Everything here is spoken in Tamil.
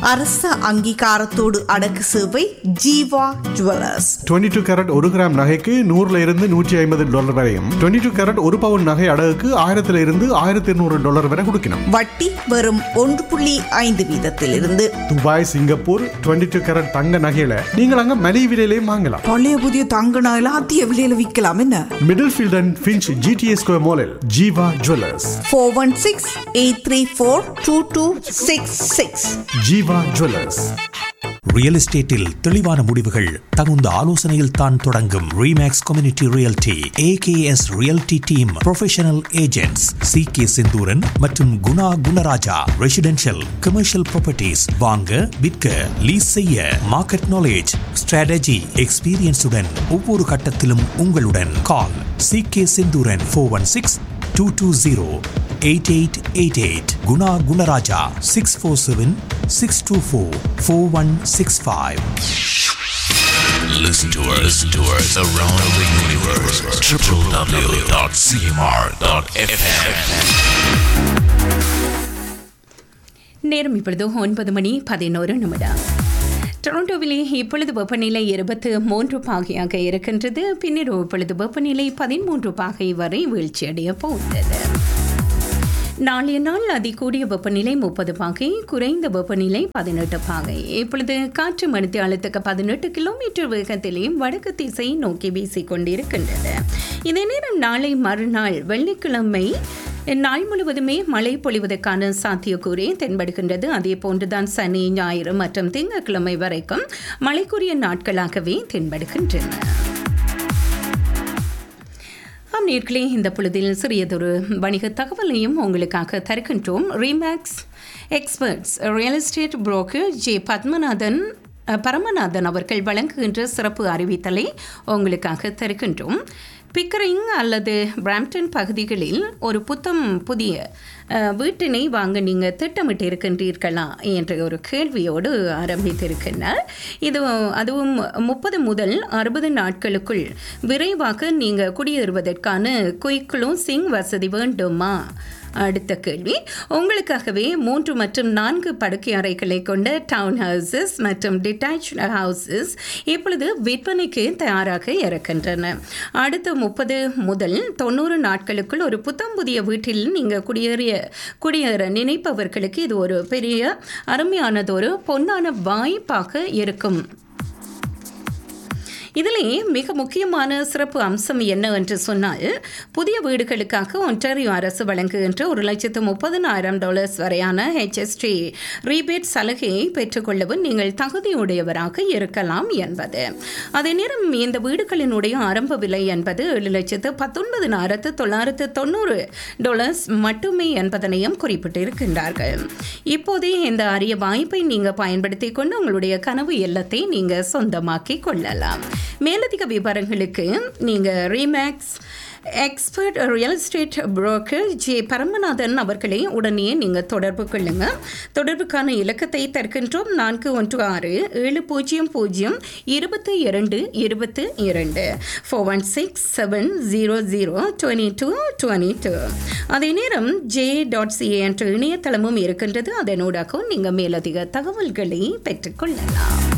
அரச அங்கீகாரத்தோடு அடக்கு சேவை ஜீவா ஜுவல்லர்ஸ் 22 டூ கேரட் ஒரு கிராம் நகைக்கு நூறுல இருந்து நூற்றி ஐம்பது டாலர் வரையும் 22 டூ கேரட் ஒரு பவுன் நகை அடகுக்கு ஆயிரத்துல இருந்து ஆயிரத்தி இருநூறு டாலர் வரை கொடுக்கணும் வட்டி வெறும் ஒன்று புள்ளி ஐந்து வீதத்திலிருந்து துபாய் சிங்கப்பூர் 22 டூ கேரட் தங்க நகையில நீங்கள் அங்க மலிவு விலையிலையும் வாங்கலாம் பழைய புதிய தங்க நகைலாம் அதிக விலையில விற்கலாம் என்ன Middlefield and Finch GTS square மாலில் Jeeva jewellers four one six eight three four two two six six Jeeva jewellers real எஸ்டேட்டில் தெளிவான முடிவுகள் தகுந்த ஆலோசனையில் தான் தொடங்கும் Remax community realty AKS realty team professional agents C K Senthooran மற்றும் Guna Gunarajah residential commercial properties வாங்க விற்க லீஸ் செய்ய மார்க்கெட் நாலேஜ் ஸ்ட்ராட்டஜி எக்ஸ்பீரியன்ஸுடன் ஒவ்வொரு கட்டத்திலும் உங்களுடன் call C K Senthooran four one six two two zero eight eight eight eight Guna Gunarajah six four seven six two four four one six five Listen to us, to us around the universe. www.cmr.fm. நேரம் இப்பொழுது ஒன்பது மணி பதினோரு நிமிடம் டொரண்டோவிலே இப்பொழுது வெப்பநிலை இருபத்து மூன்று பாகையாக இருக்கின்றது பின்னர் இப்பொழுது வெப்பநிலை பதிமூன்று பாகை வரை வீழ்ச்சியடைய போகிறது நாளைய நாள் அதிகூடிய வெப்பநிலை முப்பது பாகை குறைந்த வெப்பநிலை பதினெட்டு பாகை இப்பொழுது காற்று மணித்து அழுத்தக்க பதினெட்டு கிலோமீட்டர் வேகத்திலே வடக்கு திசை நோக்கி வீசிக் கொண்டிருக்கின்றது இதே நேரம் நாளை மறுநாள் வெள்ளிக்கிழமை நாள் முழுவதுமே மழை பொழிவதற்கான சாத்தியக்கூறே தென்படுகின்றது அதே போன்றுதான் சனி ஞாயிறு மற்றும் திங்கட்கிழமை வரைக்கும் மழைக்குரிய நாட்களாகவே தென்படுகின்றன ஆம் நேர்களே இந்த பொழுதில் சிறியதொரு வணிக தகவலையும் உங்களுக்காக தருகின்றோம் Remax experts real estate broker J Pathmanathan அஹ், பரமநாதன் அவர்கள் வழங்குகின்ற சிறப்பு அறிவித்தலை உங்களுக்காக தருகின்றோம் பிக்கரிங் அல்லது பிராம்டன் பகுதிகளில் ஒரு புத்தம் புதிய அஹ், வீட்டினை வாங்க நீங்கள் திட்டமிட்டு இருக்கின்றீர்களா என்ற ஒரு கேள்வியோடு ஆரம்பித்திருக்கின்றார் இது அதுவும் முப்பது முதல் அறுபது நாட்களுக்குள் விரைவாக நீங்கள் குடியேறுவதற்கான குயிக் க்ளோசிங் வசதி வேண்டுமா அடுத்த கேள்வி உங்களுக்காகவே மூன்று மற்றும் நான்கு படுக்கை அறைகளை கொண்ட டவுன் ஹவுசஸ் மற்றும் டிட்டாச் ஹவுசஸ் இப்பொழுது விற்பனைக்கு தயாராக இருக்கின்றன அடுத்த முப்பது முதல் தொண்ணூறு நாட்களுக்குள் ஒரு புத்தம் புதிய வீட்டில் நீங்கள் குடியேறிய குடியேற நினைப்பவர்களுக்கு இது ஒரு பெரிய அருமையானதொரு பொன்னான வாய்ப்பாக இருக்கும் இதிலே மிக முக்கியமான சிறப்பு அம்சம் என்ன என்று சொன்னால் புதிய வீடுகளுக்காக ஒன்டாரியோ அரசு வழங்குகின்ற ஒரு லட்சத்து முப்பதனாயிரம் டாலர்ஸ் வரையான ஹெச்எஸ்டி ரீபேட் சலுகையை பெற்றுக்கொள்ளவும் நீங்கள் தகுதியுடையவராக இருக்கலாம் என்பது அதே நேரம் இந்த வீடுகளினுடைய ஆரம்ப விலை என்பது ஏழு லட்சத்து பத்தொன்பதினாயிரத்து தொள்ளாயிரத்து தொண்ணூறு டாலர்ஸ் மட்டுமே என்பதனையும் குறிப்பிட்டிருக்கின்றார்கள் இப்போதே இந்த அரிய வாய்ப்பை நீங்கள் பயன்படுத்தி கொண்டு உங்களுடைய கனவு இல்லத்தை நீங்கள் சொந்தமாக்கி கொள்ளலாம் மேலதிக விவரங்களுக்கு நீங்கள் Remax expert real estate broker J Paramanathan அவர்களை உடனே நீங்கள் தொடர்பு கொள்ளுங்க தொடர்புக்கான இலக்கத்தை தருகின்றோம் நான்கு ஒன்று ஆறு ஏழு பூஜ்ஜியம் பூஜ்ஜியம் இருபத்தி இரண்டு இருபத்து இரண்டு four one six seven zero zero twenty two twenty two அதே நேரம் ஜே டாட் சிஏ என்ற இணையதளமும் இருக்கின்றது அதனூடாகவும் நீங்கள் மேலதிக தகவல்களை பெற்றுக்கொள்ளலாம்